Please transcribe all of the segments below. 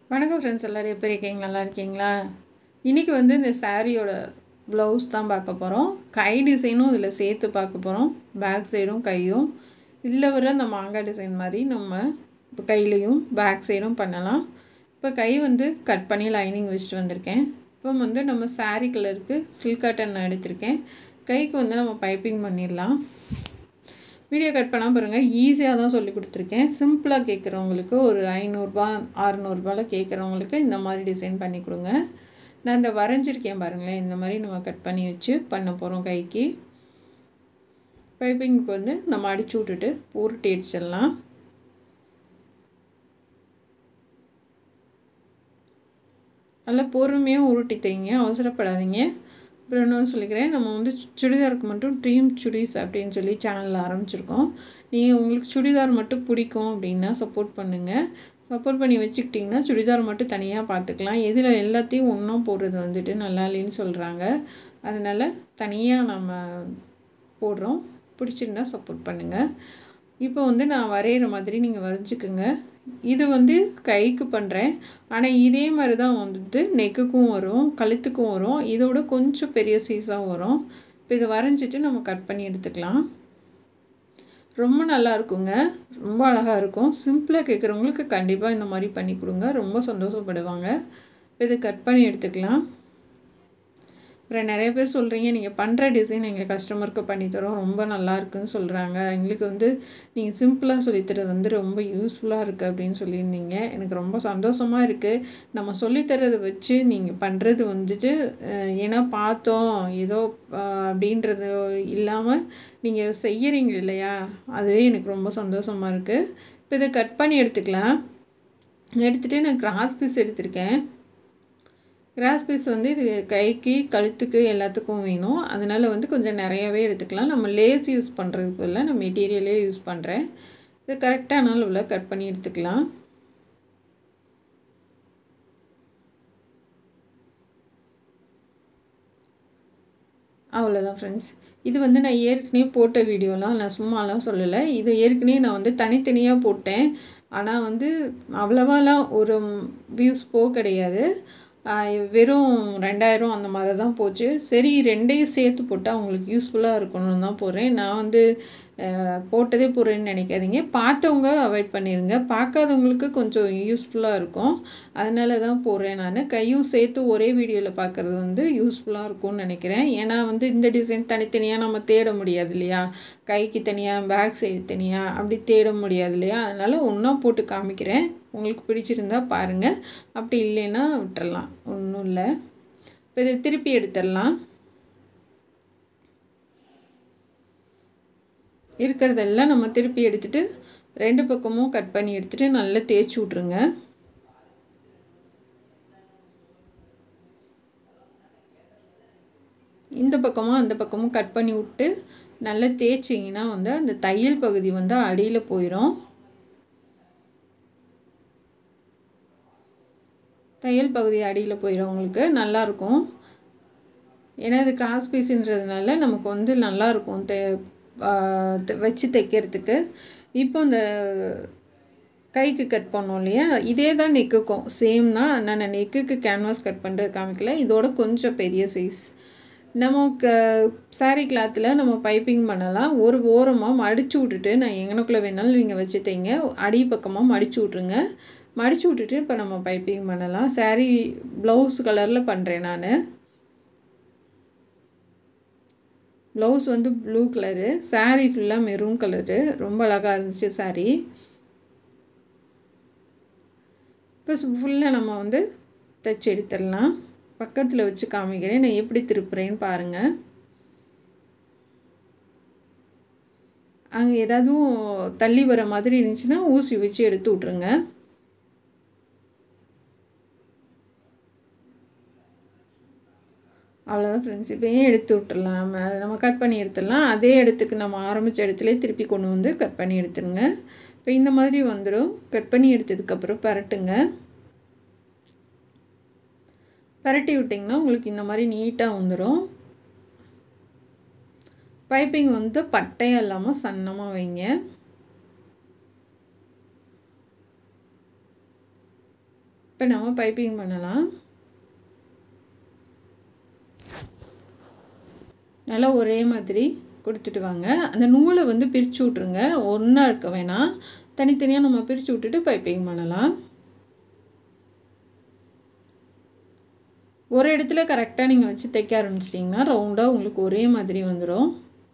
வணக்கம் ஃப்ரெண்ட்ஸ் எல்லோரும் எப்படி இருக்கீங்க நல்லா இருக்கீங்களா இன்றைக்கி வந்து இந்த சாரியோட ப்ளவுஸ் தான் பார்க்க போகிறோம் கை டிசைனும் இதில் சேர்த்து பார்க்க போகிறோம் பேக் சைடும் கையும் இதில் வர அந்த மாங்காய் டிசைன் மாதிரி நம்ம இப்போ கையிலையும் பேக் சைடும் பண்ணலாம் இப்போ கை வந்து கட் பண்ணி லைனிங் வச்சுட்டு வந்திருக்கேன் இப்போ வந்து நம்ம சாரீ கலருக்கு சில்க் காட்டன் நான் எடுத்திருக்கேன் கைக்கு வந்து நம்ம பைப்பிங் பண்ணிடலாம் வீடியோ கட் பண்ணால் பாருங்கள் ஈஸியாக தான் சொல்லி கொடுத்துருக்கேன் சிம்பிளாக கேட்குறவங்களுக்கு ஒரு ஐநூறுரூபா அறநூறுபாவில் கேட்குறவங்களுக்கு இந்த மாதிரி டிசைன் பண்ணி கொடுங்க நான் இந்த வரைஞ்சிருக்கேன் பாருங்களேன் இந்த மாதிரி நம்ம கட் பண்ணி வச்சு பண்ண போகிறோம் கைக்கு பைப்பிங்க்கு வந்து நம்ம அடிச்சு விட்டுட்டு உருட்டி அடிச்சிடலாம் நல்லா பொறுமையாக உருட்டி தைங்க அவசரப்படாதீங்க அப்புறம் இன்னொன்று சொல்லிக்கிறேன் நம்ம வந்து சுடிதாருக்கு மட்டும் ட்ரீம் சுடிஸ் அப்படின்னு சொல்லி சேனலில் ஆரம்பிச்சிருக்கோம் நீங்கள் உங்களுக்கு சுடிதார் மட்டும் பிடிக்கும் அப்படின்னா சப்போர்ட் பண்ணுங்கள் சப்போர்ட் பண்ணி வச்சுக்கிட்டிங்கன்னா சுடிதார் மட்டும் தனியாக பார்த்துக்கலாம் எதில் எல்லாத்தையும் ஒன்றும் போடுறது வந்துட்டு நல்லா இல்லைன்னு சொல்கிறாங்க அதனால் தனியாக நம்ம போடுறோம் பிடிச்சிருந்தா சப்போர்ட் பண்ணுங்கள் இப்போ வந்து நான் வரைகிற மாதிரி நீங்கள் வரைஞ்சிக்குங்க இது வந்து கைக்கு பண்ணுறேன் ஆனால் இதே மாதிரி தான் வந்துட்டு நெக்குக்கும் வரும் கழுத்துக்கும் வரும் இதோட கொஞ்சம் பெரிய சைஸாக வரும் இப்போ இதை வரைஞ்சிட்டு நம்ம கட் பண்ணி எடுத்துக்கலாம் ரொம்ப நல்லா இருக்குங்க ரொம்ப அழகாக இருக்கும் சிம்பிளாக கேட்குறவங்களுக்கு கண்டிப்பாக இந்த மாதிரி பண்ணி கொடுங்க ரொம்ப சந்தோஷப்படுவாங்க இதை கட் பண்ணி எடுத்துக்கலாம் அப்புறம் நிறைய பேர் சொல்கிறீங்க நீங்கள் பண்ணுற டிசைன் எங்கள் கஸ்டமருக்கு பண்ணித்தரோம் ரொம்ப நல்லா இருக்குன்னு சொல்கிறாங்க எங்களுக்கு வந்து நீங்கள் சிம்பிளாக சொல்லித்தரது வந்து ரொம்ப யூஸ்ஃபுல்லாக இருக்குது அப்படின்னு சொல்லியிருந்தீங்க எனக்கு ரொம்ப சந்தோஷமாக இருக்குது நம்ம சொல்லித்தரதை வச்சு நீங்கள் பண்ணுறது வந்துட்டு ஏன்னா பார்த்தோம் ஏதோ அப்படின்றது இல்லாமல் நீங்கள் செய்கிறீங்க இல்லையா அதுவே எனக்கு ரொம்ப சந்தோஷமாக இருக்குது இப்போ இதை கட் பண்ணி எடுத்துக்கலாம் எடுத்துகிட்டு நான் கிராஸ் பீஸ் எடுத்திருக்கேன் கிராஸ் பீஸ் வந்து இது கைக்கு கழுத்துக்கு எல்லாத்துக்கும் வேணும் அதனால் வந்து கொஞ்சம் நிறையாவே எடுத்துக்கலாம் நம்ம லேஸ் யூஸ் பண்ணுறதுக்கு பதிலாக நான் மெட்டீரியலே யூஸ் பண்ணுறேன் இது கரெக்டான அளவில் கட் பண்ணி எடுத்துக்கலாம் அவ்வளோதான் ஃப்ரெண்ட்ஸ் இது வந்து நான் ஏற்கனவே போட்ட வீடியோலாம் நான் சும்மாலாம் சொல்லலை இது ஏற்கனவே நான் வந்து தனித்தனியாக போட்டேன் ஆனால் வந்து அவ்வளவாலாம் ஒரு வியூஸ் போக கிடையாது வெறும் ரெண்டாயிரம் அந்த மாதிரி தான் போச்சு சரி ரெண்டையும் சேர்த்து போட்டால் அவங்களுக்கு யூஸ்ஃபுல்லாக இருக்கணும்னு தான் போகிறேன் நான் வந்து போட்டதே போகிறேன்னு நினைக்காதீங்க பார்த்தவங்க அவாய்ட் பண்ணிடுங்க பார்க்காதவங்களுக்கு கொஞ்சம் யூஸ்ஃபுல்லாக இருக்கும் அதனால தான் போகிறேன் நான் கையும் சேர்த்து ஒரே வீடியோவில் பார்க்குறது வந்து யூஸ்ஃபுல்லாக இருக்கும்னு நினைக்கிறேன் ஏன்னா வந்து இந்த டிசைன் தனித்தனியாக நம்ம தேட முடியாது இல்லையா கைக்கு தனியாக பேக் சைடு தனியாக அப்படி தேட முடியாது இல்லையா அதனால் ஒன்றா போட்டு காமிக்கிறேன் உங்களுக்கு பிடிச்சிருந்தா பாருங்கள் அப்படி இல்லைன்னா விட்டுறலாம் ஒன்றும் இல்லை இப்போ இதை திருப்பி எடுத்துடலாம் இருக்கிறதெல்லாம் நம்ம திருப்பி எடுத்துகிட்டு ரெண்டு பக்கமும் கட் பண்ணி எடுத்துகிட்டு நல்லா தேய்ச்சி விட்ருங்க இந்த பக்கமும் அந்த பக்கமும் கட் பண்ணி விட்டு நல்லா தேய்ச்சிங்கன்னா வந்து அந்த தையல் பகுதி வந்து அடியில் போயிடும் தையல் பகுதி அடியில் போயிடும் உங்களுக்கு நல்லாயிருக்கும் ஏன்னா இது கிராஸ் பீஸுன்றதுனால நமக்கு வந்து நல்லாயிருக்கும் தே வச்சு தைக்கிறதுக்கு இப்போ இந்த கைக்கு கட் பண்ணோம் இல்லையா இதே தான் நெக்குக்கும் சேம் தான் நான் நெக்குக்கு கேன்வாஸ் கட் பண்ணுறது காமிக்கல இதோட கொஞ்சம் பெரிய சைஸ் நம்ம க சாரீ கிளாத்தில் நம்ம பைப்பிங் பண்ணலாம் ஒரு ஓரமாக மடித்து விட்டுட்டு நான் எங்கனக்குள்ளே வேணாலும் நீங்கள் வச்சு தைங்க அடி பக்கமாக மடித்து விட்ருங்க மடித்து விட்டுட்டு இப்போ நம்ம பைப்பிங் பண்ணலாம் சாரீ ப்ளவுஸ் கலரில் பண்ணுறேன் நான் ப்ளவுஸ் வந்து ப்ளூ கலரு சாரீ ஃபுல்லாக மெரூன் கலரு ரொம்ப அழகாக இருந்துச்சு சாரீ இப்போ ஃபுல்லாக நம்ம வந்து தைச்சி எடுத்துடலாம் பக்கத்தில் வச்சு காமிக்கிறேன் நான் எப்படி திருப்புறேன்னு பாருங்கள் அங்கே ஏதாவது தள்ளி வர மாதிரி இருந்துச்சுன்னா ஊசி வச்சு எடுத்து விட்ருங்க அவ்வளோதான் ஃப்ரெண்ட்ஸ் இப்போ ஏன் எடுத்து விட்டுடலாம் நம்ம கட் பண்ணி எடுத்துடலாம் அதே இடத்துக்கு நம்ம ஆரம்பித்த இடத்துல திருப்பி கொண்டு வந்து கட் பண்ணி எடுத்துருங்க இப்போ இந்த மாதிரி வந்துடும் கட் பண்ணி எடுத்ததுக்கப்புறம் பரட்டுங்க பரட்டி விட்டிங்கன்னா உங்களுக்கு இந்த மாதிரி நீட்டாக வந்துடும் பைப்பிங் வந்து பட்டையாக இல்லாமல் சன்னமாக வைங்க இப்போ நம்ம பைப்பிங் பண்ணலாம் நல்லா ஒரே மாதிரி கொடுத்துட்டு வாங்க அந்த நூலை வந்து பிரித்து விட்ருங்க ஒன்றா இருக்க வேணாம் தனித்தனியாக நம்ம பிரித்து விட்டுட்டு பைப்பிங் பண்ணலாம் ஒரு இடத்துல கரெக்டாக நீங்கள் வச்சு தைக்க ஆரம்பிச்சிட்டிங்கன்னா ரவுண்டாக உங்களுக்கு ஒரே மாதிரி வந்துடும்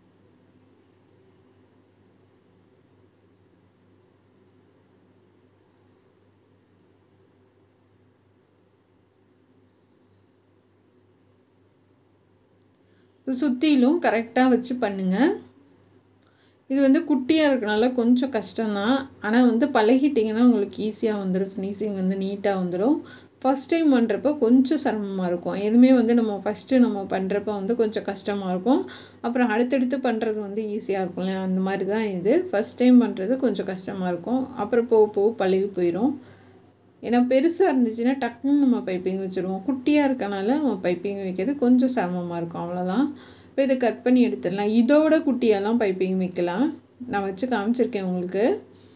சுற்றிலும் கரெக்டாக வச்சு பண்ணுங்கள் இது வந்து குட்டியாக இருக்கனால கொஞ்சம் கஷ்டம்தான் ஆனால் வந்து பழகிட்டிங்கன்னா உங்களுக்கு ஈஸியாக வந்துடும் ஃபினிஷிங் வந்து நீட்டாக வந்துடும் ஃபஸ்ட் டைம் பண்ணுறப்ப கொஞ்சம் சிரமமாக இருக்கும் எதுவுமே வந்து நம்ம ஃபஸ்ட்டு நம்ம பண்ணுறப்ப வந்து கொஞ்சம் கஷ்டமாக இருக்கும் அப்புறம் அடுத்தடுத்து பண்ணுறது வந்து ஈஸியாக இருக்கும் இல்லையா அந்த மாதிரி தான் இது ஃபஸ்ட் டைம் பண்ணுறது கொஞ்சம் கஷ்டமாக இருக்கும் அப்புறம் போக போக பழகி போயிடும் ஏன்னா பெருசாக இருந்துச்சுன்னா டக்குன்னு நம்ம பைப்பிங் வச்சுருவோம் குட்டியாக இருக்கனால நம்ம பைப்பிங் வைக்கிறது கொஞ்சம் சிரமமாக இருக்கும் அவ்வளோதான் இப்போ இதை கட் பண்ணி எடுத்துடலாம் இதோட குட்டியெல்லாம் பைப்பிங் வைக்கலாம் நான் வச்சு காமிச்சிருக்கேன் உங்களுக்கு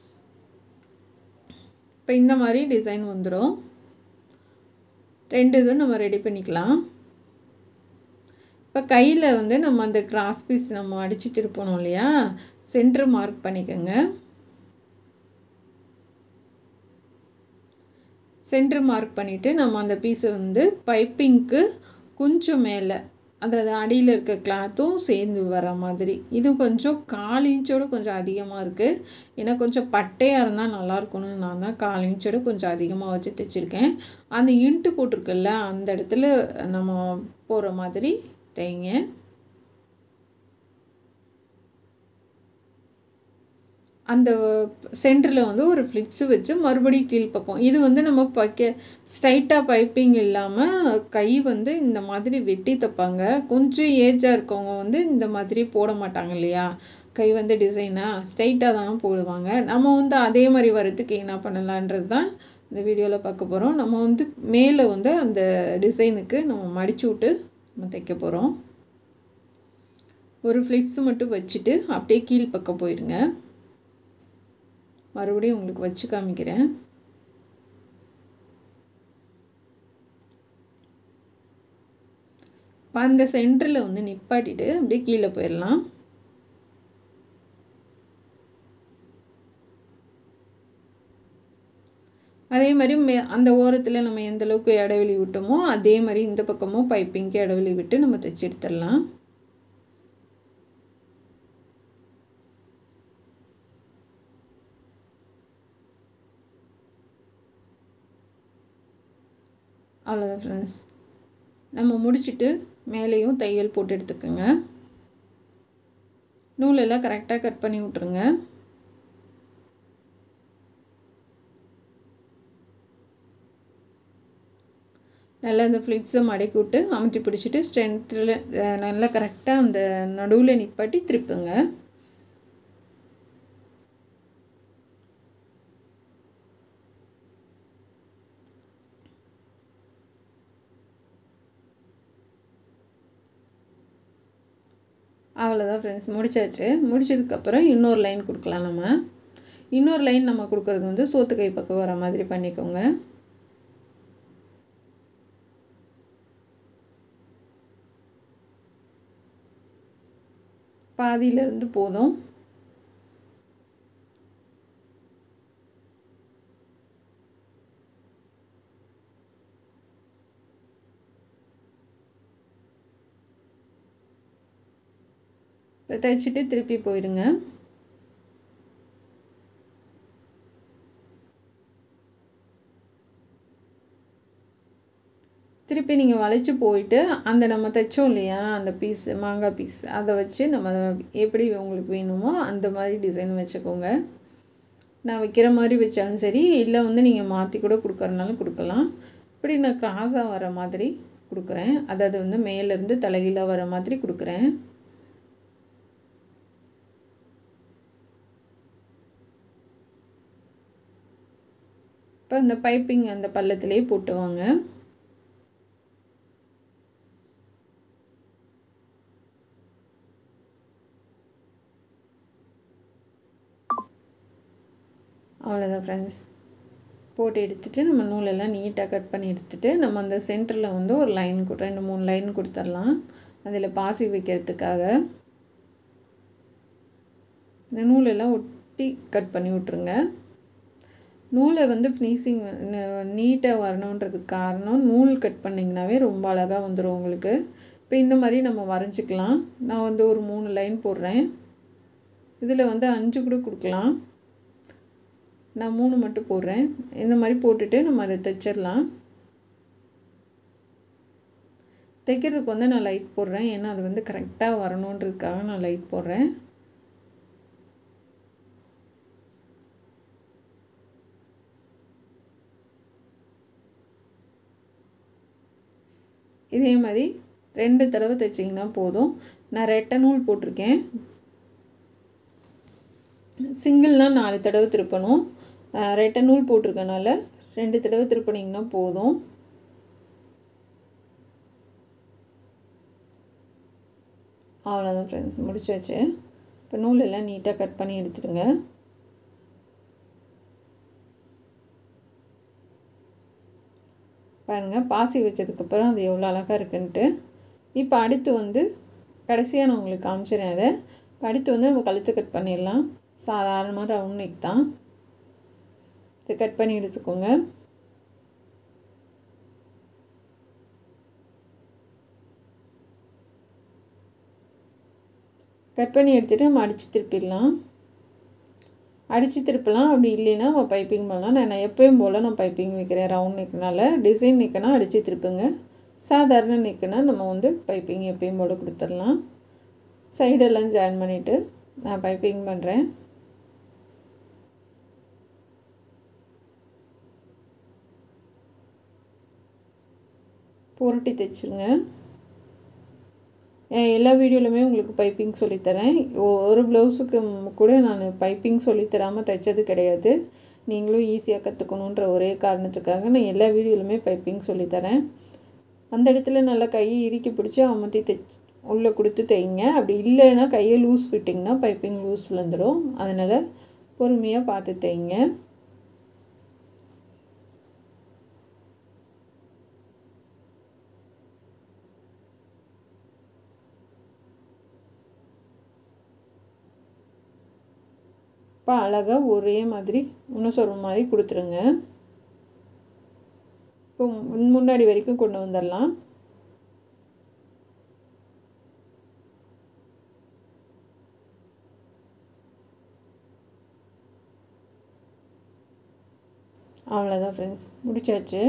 இப்போ இந்த மாதிரி டிசைன் வந்துடும் ரெண்டு இதுவும் நம்ம ரெடி பண்ணிக்கலாம் இப்போ கையில் வந்து நம்ம அந்த கிராஸ் பீஸ் நம்ம அடித்து திருப்பணும் இல்லையா சென்டர் மார்க் பண்ணிக்கோங்க சென்டர் மார்க் பண்ணிவிட்டு நம்ம அந்த பீஸை வந்து பைப்பிங்க்கு கொஞ்சம் மேலே அதாவது அடியில் இருக்க கிளாத்தும் சேர்ந்து வர மாதிரி இது கொஞ்சம் கால் இன்ச்சோடு கொஞ்சம் அதிகமாக இருக்குது ஏன்னா கொஞ்சம் பட்டையாக இருந்தால் நல்லா இருக்கணும்னு நான் தான் கால் இன்ச்சோடு கொஞ்சம் அதிகமாக வச்சு தைச்சிருக்கேன் அந்த இன்ட்டு போட்டிருக்குல்ல அந்த இடத்துல நம்ம போகிற மாதிரி தைங்க அந்த சென்டரில் வந்து ஒரு ஃப்ளிட்ஸு வச்சு மறுபடியும் கீழ்ப்பக்கம் இது வந்து நம்ம பக்க ஸ்ட்ரைட்டாக பைப்பிங் இல்லாமல் கை வந்து இந்த மாதிரி வெட்டி தைப்பாங்க கொஞ்சம் ஏஜாக இருக்கவங்க வந்து இந்த மாதிரி போட மாட்டாங்க இல்லையா கை வந்து டிசைனாக ஸ்ட்ரைட்டாக தான் போடுவாங்க நம்ம வந்து அதே மாதிரி வரத்துக்கு என்ன பண்ணலான்றது தான் இந்த வீடியோவில் பார்க்க போகிறோம் நம்ம வந்து மேலே வந்து அந்த டிசைனுக்கு நம்ம மடிச்சு விட்டு நம்ம தைக்க போகிறோம் ஒரு ஃப்ளிட்ஸ் மட்டும் வச்சுட்டு அப்படியே கீழ்ப்பக்கம் போயிருங்க மறுபடியும் உங்களுக்கு வச்சு காமிக்கிறேன் இப்போ அந்த சென்டரில் வந்து நிப்பாட்டிட்டு அப்படியே கீழே போயிடலாம் அதே மாதிரி மே அந்த ஓரத்தில் நம்ம எந்த அளவுக்கு இடைவெளி விட்டோமோ அதே மாதிரி இந்த பக்கமும் பைப்பிங்க்கு இடைவெளி விட்டு நம்ம தைச்சி எடுத்துடலாம் அவ்வளோதான் ஃப்ரெண்ட்ஸ் நம்ம முடிச்சுட்டு மேலேயும் தையல் போட்டு எடுத்துக்கோங்க நூலெல்லாம் கரெக்டாக கட் பண்ணி விட்ருங்க நல்லா அந்த ஃப்ளிட்ஸை மடக்கி விட்டு அமுத்தி பிடிச்சிட்டு ஸ்ட்ரென்த்தில் நல்லா கரெக்டாக அந்த நடுவில் நிப்பாட்டி திருப்புங்க அவ்வளோதான் ஃப்ரெண்ட்ஸ் முடிச்சாச்சு முடிச்சதுக்கப்புறம் இன்னொரு லைன் கொடுக்கலாம் நம்ம இன்னொரு லைன் நம்ம கொடுக்குறது வந்து சோத்து கை பக்கம் வர மாதிரி பண்ணிக்கோங்க பாதியிலேருந்து போதும் இப்போ தைச்சிட்டு திருப்பி போயிடுங்க திருப்பி நீங்கள் வளைச்சி போயிட்டு அந்த நம்ம தைச்சோம் இல்லையா அந்த பீஸ் மாங்காய் பீஸ் அதை வச்சு நம்ம எப்படி உங்களுக்கு வேணுமோ அந்த மாதிரி டிசைன் வச்சுக்கோங்க நான் வைக்கிற மாதிரி வச்சாலும் சரி இல்லை வந்து நீங்கள் மாற்றி கூட கொடுக்குறனாலும் கொடுக்கலாம் இப்படி நான் கிராஸாக வர மாதிரி கொடுக்குறேன் அதாவது வந்து மேலேருந்து தலைகீழாக வர மாதிரி கொடுக்குறேன் இப்போ இந்த பைப்பிங் அந்த பள்ளத்திலே போட்டு வாங்க அவ்வளோதான் ஃப்ரெண்ட்ஸ் போட்டு எடுத்துகிட்டு நம்ம நூலெல்லாம் நீட்டாக கட் பண்ணி எடுத்துகிட்டு நம்ம அந்த சென்டரில் வந்து ஒரு லைன் ரெண்டு மூணு லைன் கொடுத்துடலாம் அதில் பாசி வைக்கிறதுக்காக இந்த நூலெல்லாம் ஒட்டி கட் பண்ணி விட்ருங்க நூலை வந்து ஃபினிஷிங் நீட்டாக வரணுன்றதுக்கு காரணம் நூல் கட் பண்ணிங்கனாவே ரொம்ப அழகாக வந்துடும் உங்களுக்கு இப்போ இந்த மாதிரி நம்ம வரைஞ்சிக்கலாம் நான் வந்து ஒரு மூணு லைன் போடுறேன் இதில் வந்து அஞ்சு கூட கொடுக்கலாம் நான் மூணு மட்டும் போடுறேன் இந்த மாதிரி போட்டுட்டு நம்ம அதை தைச்சிடலாம் தைக்கிறதுக்கு வந்து நான் லைட் போடுறேன் ஏன்னா அது வந்து கரெக்டாக வரணுன்றதுக்காக நான் லைட் போடுறேன் இதே மாதிரி ரெண்டு தடவை தைச்சிங்கன்னா போதும் நான் ரெட்டை நூல் போட்டிருக்கேன் சிங்கிள்னால் நாலு தடவை திருப்பணும் ரெட்டை நூல் போட்டிருக்கனால ரெண்டு தடவை திருப்பினீங்கன்னா போதும் அவ்வளோதான் ஃப்ரெண்ட்ஸ் முடிச்சாச்சு இப்போ நூல் எல்லாம் நீட்டாக கட் பண்ணி எடுத்துடுங்க பாருங்கள் பாசி வச்சதுக்கப்புறம் அது எவ்வளோ அழகாக இருக்குன்ட்டு இப்போ அடுத்து வந்து கடைசியாக நான் உங்களுக்கு காமிச்சிடறேன் அதை இப்போ அடுத்து வந்து நம்ம கழுத்து கட் பண்ணிடலாம் சாதாரணமாக ரவுண்ட் நெக் தான் இதை கட் பண்ணி எடுத்துக்கோங்க கட் பண்ணி எடுத்துகிட்டு நம்ம அடித்து திருப்பிடலாம் அடித்து திருப்பலாம் அப்படி இல்லைன்னா நம்ம பைப்பிங் பண்ணலாம் நான் எப்பயும் போல் நான் பைப்பிங் வைக்கிறேன் ரவுண்ட் நெக்குனால டிசைன் நெக்குனா அடித்து திருப்புங்க சாதாரண நெக்குனா நம்ம வந்து பைப்பிங் எப்பயும் போல் கொடுத்துடலாம் சைடெல்லாம் ஜாயின் பண்ணிவிட்டு நான் பைப்பிங் பண்ணுறேன் புரட்டி தைச்சிருங்க எல்லா வீடியோலையுமே உங்களுக்கு பைப்பிங் சொல்லித்தரேன் ஒரு ப்ளவுஸுக்கு கூட நான் பைப்பிங் சொல்லித்தராமல் தைச்சது கிடையாது நீங்களும் ஈஸியாக கற்றுக்கணுன்ற ஒரே காரணத்துக்காக நான் எல்லா வீடியோலையுமே பைப்பிங் சொல்லித்தரேன் அந்த இடத்துல நல்லா கையை இறுக்கி பிடிச்சி அமர்த்தி தைச்சு உள்ளே கொடுத்து தைங்க அப்படி இல்லைன்னா கையை லூஸ் விட்டிங்கன்னா பைப்பிங் லூஸ் விழுந்துடும் அதனால் பொறுமையாக பார்த்து தைங்க இப்போ அழகாக ஒரே மாதிரி இன்னும் சொல்கிற மாதிரி கொடுத்துருங்க இப்போ முன்னாடி வரைக்கும் கொண்டு வந்துடலாம் அவ்வளோதான் ஃப்ரெண்ட்ஸ் முடிச்சாச்சு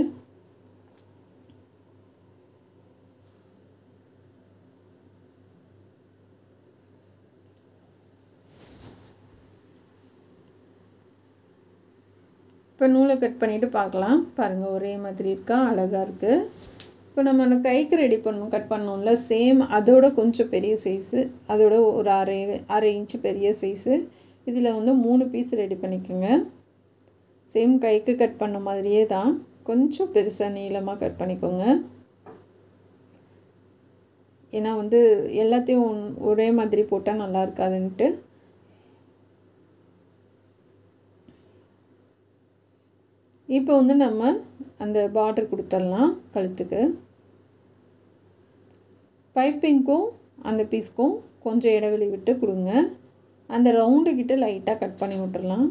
இப்போ நூலை கட் பண்ணிவிட்டு பார்க்கலாம் பாருங்கள் ஒரே மாதிரி இருக்கா அழகாக இருக்குது இப்போ நம்ம அந்த கைக்கு ரெடி பண்ணணும் கட் பண்ணோம்ல சேம் அதோட கொஞ்சம் பெரிய சைஸு அதோட ஒரு அரை அரை இன்ச்சு பெரிய சைஸு இதில் வந்து மூணு பீஸ் ரெடி பண்ணிக்கோங்க சேம் கைக்கு கட் பண்ண மாதிரியே தான் கொஞ்சம் பெருசாக நீளமாக கட் பண்ணிக்கோங்க ஏன்னா வந்து எல்லாத்தையும் ஒரே மாதிரி போட்டால் நல்லா இருக்காதுன்ட்டு இப்போ வந்து நம்ம அந்த பார்டர் கொடுத்துடலாம் கழுத்துக்கு பைப்பிங்க்கும் அந்த பீஸ்க்கும் கொஞ்சம் இடைவெளி விட்டு கொடுங்க அந்த ரவுண்டு கிட்ட லைட்டாக கட் பண்ணி விட்டுறலாம்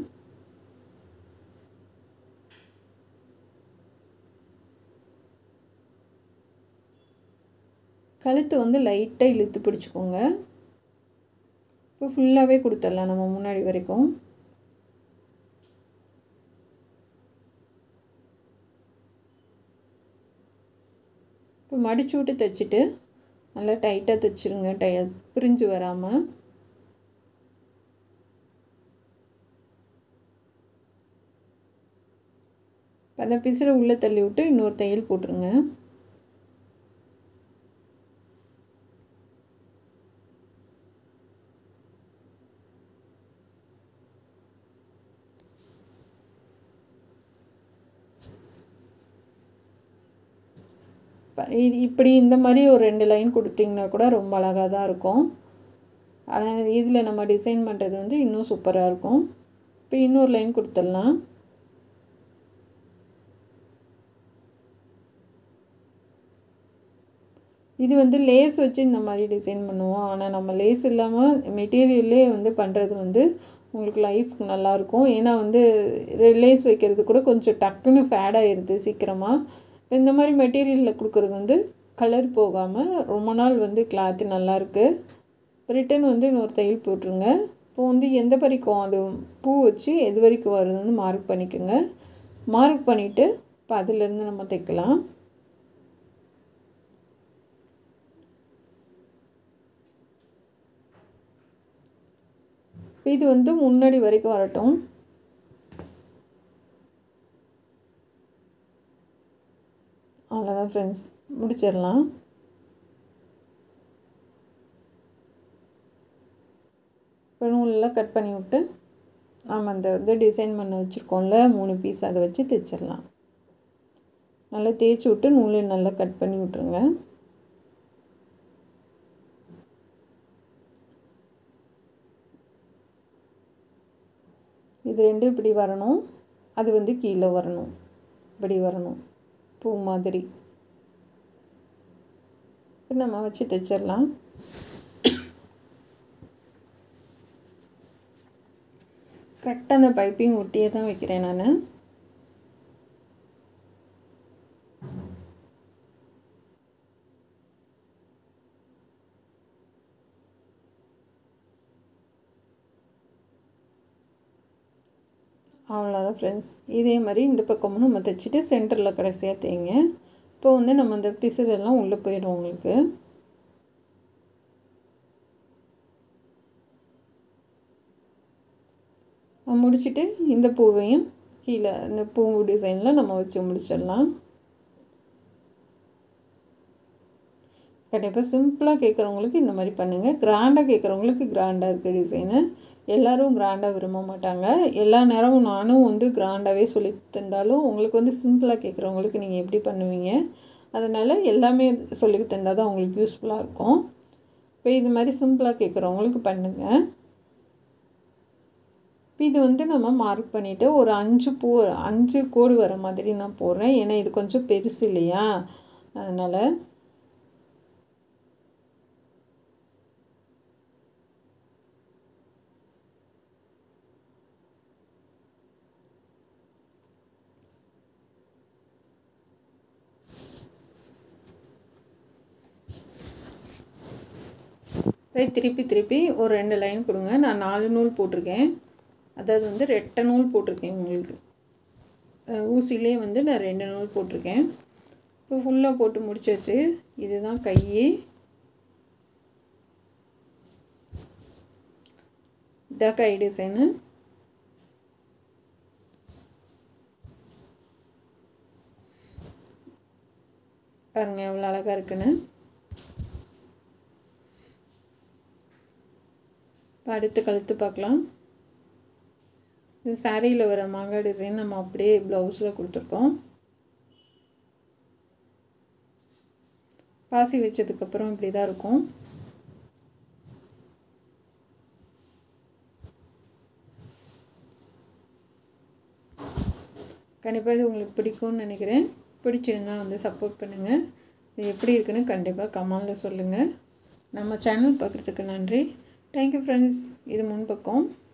கழுத்து வந்து லைட்டாக இழுத்து பிடிச்சிக்கோங்க இப்போ ஃபுல்லாகவே கொடுத்துடலாம் நம்ம முன்னாடி வரைக்கும் இப்போ மடிச்சு விட்டு தைச்சிட்டு நல்லா டைட்டாக தைச்சிருங்க டை பிரிஞ்சு வராமல் அந்த பிசிற உள்ளே தள்ளி விட்டு இன்னொரு தையல் போட்டுருங்க இது இப்படி இந்த மாதிரி ஒரு ரெண்டு லைன் கொடுத்திங்கன்னா கூட ரொம்ப அழகாக தான் இருக்கும் ஆனால் இதில் நம்ம டிசைன் பண்ணுறது வந்து இன்னும் சூப்பராக இருக்கும் இப்போ இன்னொரு லைன் கொடுத்துடலாம் இது வந்து லேஸ் வச்சு இந்த மாதிரி டிசைன் பண்ணுவோம் ஆனால் நம்ம லேஸ் இல்லாமல் மெட்டீரியல்லே வந்து பண்ணுறது வந்து உங்களுக்கு லைஃப்க்கு நல்லாயிருக்கும் ஏன்னா வந்து லேஸ் வைக்கிறது கூட கொஞ்சம் டக்குன்னு ஃபேட் ஆயிடுது சீக்கிரமாக இந்த மாதிரி மெட்டீரியலில் கொடுக்குறது வந்து கலர் போகாமல் ரொம்ப நாள் வந்து கிளாத்து நல்லாயிருக்கு ரிட்டன் வந்து இன்னொரு தையல் போட்டுருங்க இப்போ வந்து எந்த வரைக்கும் அது பூ வச்சு எது வரைக்கும் வருதுன்னு மார்க் பண்ணிக்கோங்க மார்க் பண்ணிவிட்டு இப்போ அதிலேருந்து நம்ம தைக்கலாம் இது வந்து முன்னாடி வரைக்கும் வரட்டும் அவ்வளோதான் ஃப்ரெண்ட்ஸ் முடிச்சிடலாம் இப்போ நூலெல்லாம் கட் பண்ணி விட்டு நம்ம அந்த வந்து டிசைன் பண்ண வச்சுருக்கோம்ல மூணு பீஸ் அதை வச்சு தைச்சிடலாம் நல்லா தேய்ச்சி விட்டு நூலை நல்லா கட் பண்ணி விட்ருங்க இது ரெண்டும் இப்படி வரணும் அது வந்து கீழே வரணும் இப்படி வரணும் பூ மாதிரி நம்ம வச்சு தைச்சிடலாம் கரெக்டாக அந்த பைப்பிங் ஒட்டியே தான் வைக்கிறேன் நான் அவ்வளோதான் ஃப்ரெண்ட்ஸ் இதே மாதிரி இந்த பக்கமும் நம்ம தைச்சிட்டு சென்டரில் கடைசியாக தேங்க இப்போ வந்து நம்ம அந்த பிசுறெல்லாம் உள்ளே போயிடும் உங்களுக்கு முடிச்சுட்டு இந்த பூவையும் கீழே இந்த பூ டிசைனில் நம்ம வச்சு முடிச்சிடலாம் கண்டிப்பாக சிம்பிளாக கேட்குறவங்களுக்கு இந்த மாதிரி பண்ணுங்கள் கிராண்டாக கேட்குறவங்களுக்கு கிராண்டாக இருக்குது டிசைனு எல்லோரும் கிராண்டாக விரும்ப மாட்டாங்க எல்லா நேரமும் நானும் வந்து கிராண்டாகவே சொல்லி தந்தாலும் உங்களுக்கு வந்து சிம்பிளாக கேட்குறவங்களுக்கு நீங்கள் எப்படி பண்ணுவீங்க அதனால் எல்லாமே சொல்லி தந்தால் தான் உங்களுக்கு யூஸ்ஃபுல்லாக இருக்கும் இப்போ இது மாதிரி சிம்பிளாக கேட்குறவங்களுக்கு பண்ணுங்கள் இது வந்து நம்ம மார்க் பண்ணிவிட்டு ஒரு அஞ்சு பூ அஞ்சு கோடு வர மாதிரி நான் போடுறேன் ஏன்னா இது கொஞ்சம் பெருசு இல்லையா அதனால் திருப்பி திருப்பி ஒரு ரெண்டு லைன் கொடுங்க நான் நாலு நூல் போட்டிருக்கேன் அதாவது வந்து ரெட்டை நூல் போட்டிருக்கேன் உங்களுக்கு ஊசிலே வந்து நான் ரெண்டு நூல் போட்டிருக்கேன் இப்போ ஃபுல்லாக போட்டு முடிச்சாச்சு இதுதான் கை இதான் கை டிசைனு பாருங்கள் எவ்வளோ அழகாக இருக்குன்னு இப்போ அடுத்து கழுத்து பார்க்கலாம் இது சாரியில் வர மாங்காய் டிசைன் நம்ம அப்படியே ப்ளவுஸில் கொடுத்துருக்கோம் பாசி வச்சதுக்கப்புறம் இப்படி தான் இருக்கும் கண்டிப்பாக இது உங்களுக்கு பிடிக்கும்னு நினைக்கிறேன் பிடிச்சிருந்தா வந்து சப்போர்ட் பண்ணுங்கள் இது எப்படி இருக்குன்னு கண்டிப்பாக கமெண்டில் சொல்லுங்கள் நம்ம சேனல் பார்க்குறதுக்கு நன்றி தேங்க்யூ ஃப்ரெண்ட்ஸ் இது முன்பக்கம்